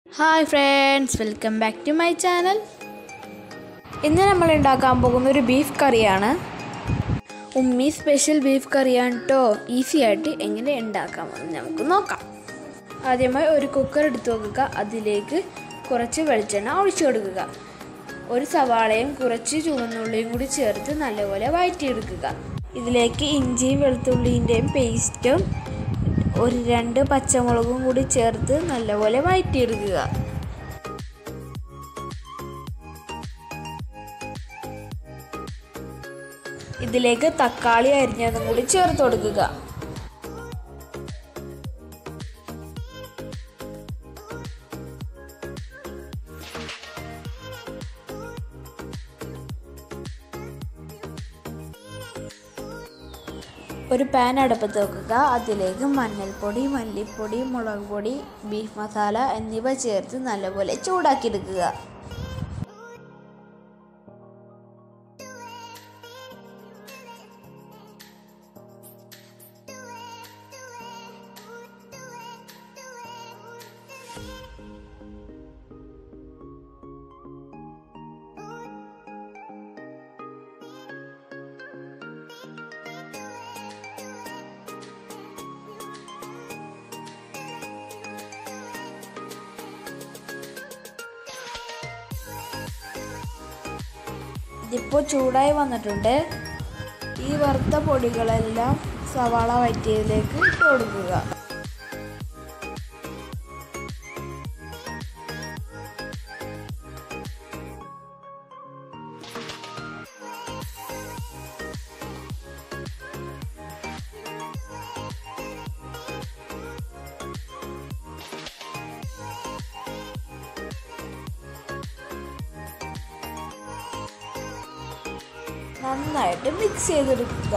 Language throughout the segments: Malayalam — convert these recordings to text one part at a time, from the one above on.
hi friends welcome back to my channel ഇന്ന് നമ്മൾ ഉണ്ടാക്കാൻ പോകുന്ന ഒരു ബീഫ് കറിയാണ് ഉമ്മി സ്പെഷ്യൽ ബീഫ് കറിയാണ് കേട്ടോ ഈസി ആയിട്ട് എങ്ങനെ ഉണ്ടാക്കാമെന്ന് നമുക്ക് നോക്കാം ആദ്യമായി ഒരു കുക്കർ എടുത്ത് വെക്കുക അതിലേക്ക് കുറച്ച് വെളിച്ചെണ്ണ ഒഴിച്ചു കൊടുക്കുക ഒരു സവാളയും കുറച്ച് ചുവന്നുള്ളിയും കൂടി ചേർത്ത് നല്ലപോലെ വഴറ്റിയെടുക്കുക ഇതിലേക്ക് ഇഞ്ചിയും വെളുത്തുള്ളിൻ്റെയും പേസ്റ്റും ഒരു രണ്ട് പച്ചമുളകും കൂടി ചേർത്ത് നല്ലപോലെ വഴറ്റിയെടുക്കുക ഇതിലേക്ക് തക്കാളി അരിഞ്ഞതും കൂടി ചേർത്ത് കൊടുക്കുക ഒരു പാൻ അടുപ്പത്ത് വെക്കുക അതിലേക്ക് മഞ്ഞൾപ്പൊടി മല്ലിപ്പൊടി മുളക് പൊടി ബീഫ് മസാല എന്നിവ ചേർത്ത് നല്ലപോലെ ചൂടാക്കിയെടുക്കുക ഇതിപ്പോൾ ചൂടായി വന്നിട്ടുണ്ട് ഈ വറുത്ത പൊടികളെല്ലാം സവാള വറ്റിയതിലേക്ക് ഇട്ട് കൊടുക്കുക നന്നായിട്ട് മിക്സ് ചെയ്തെടുക്കുക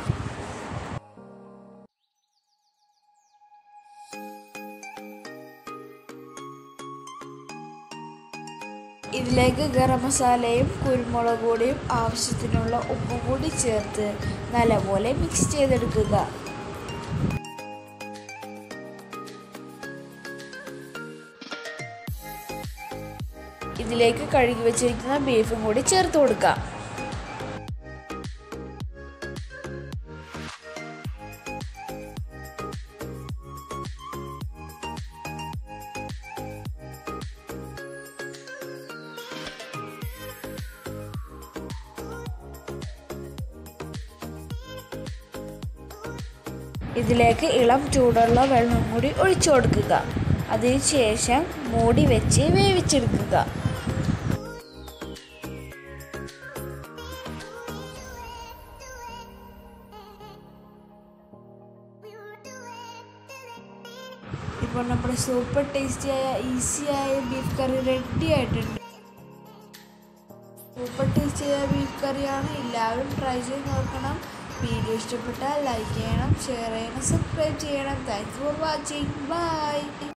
ഇതിലേക്ക് ഗരം മസാലയും കുരുമുളക് പൊടിയും ആവശ്യത്തിനുള്ള ഉപ്പും കൂടി ചേർത്ത് നല്ലപോലെ മിക്സ് ചെയ്തെടുക്കുക ഇതിലേക്ക് കഴുകി വെച്ചിരിക്കുന്ന ബീഫും കൂടി ചേർത്ത് കൊടുക്കാം ഇതിലേക്ക് ഇളം ചൂടുള്ള വെള്ളം കൂടി ഒഴിച്ചു കൊടുക്കുക അതിനുശേഷം മൂടി വെച്ച് വേവിച്ചെടുക്കുക ഇപ്പോൾ നമ്മുടെ സൂപ്പർ ടേസ്റ്റിയായ ഈസിയായ ബീഫ് കറി റെഡി ആയിട്ടുണ്ട് സൂപ്പർ ടേസ്റ്റിയായ ബീഫ് കറിയാണ് എല്ലാവരും ട്രൈ ചെയ്ത് നോക്കണം വീഡിയോ ഇഷ്ടപ്പെട്ടാൽ ലൈക്ക് ചെയ്യണം ഷെയർ ചെയ്യണം സബ്സ്ക്രൈബ് ചെയ്യണം താങ്ക്സ് ഫോർ വാച്ചിങ് ബൈ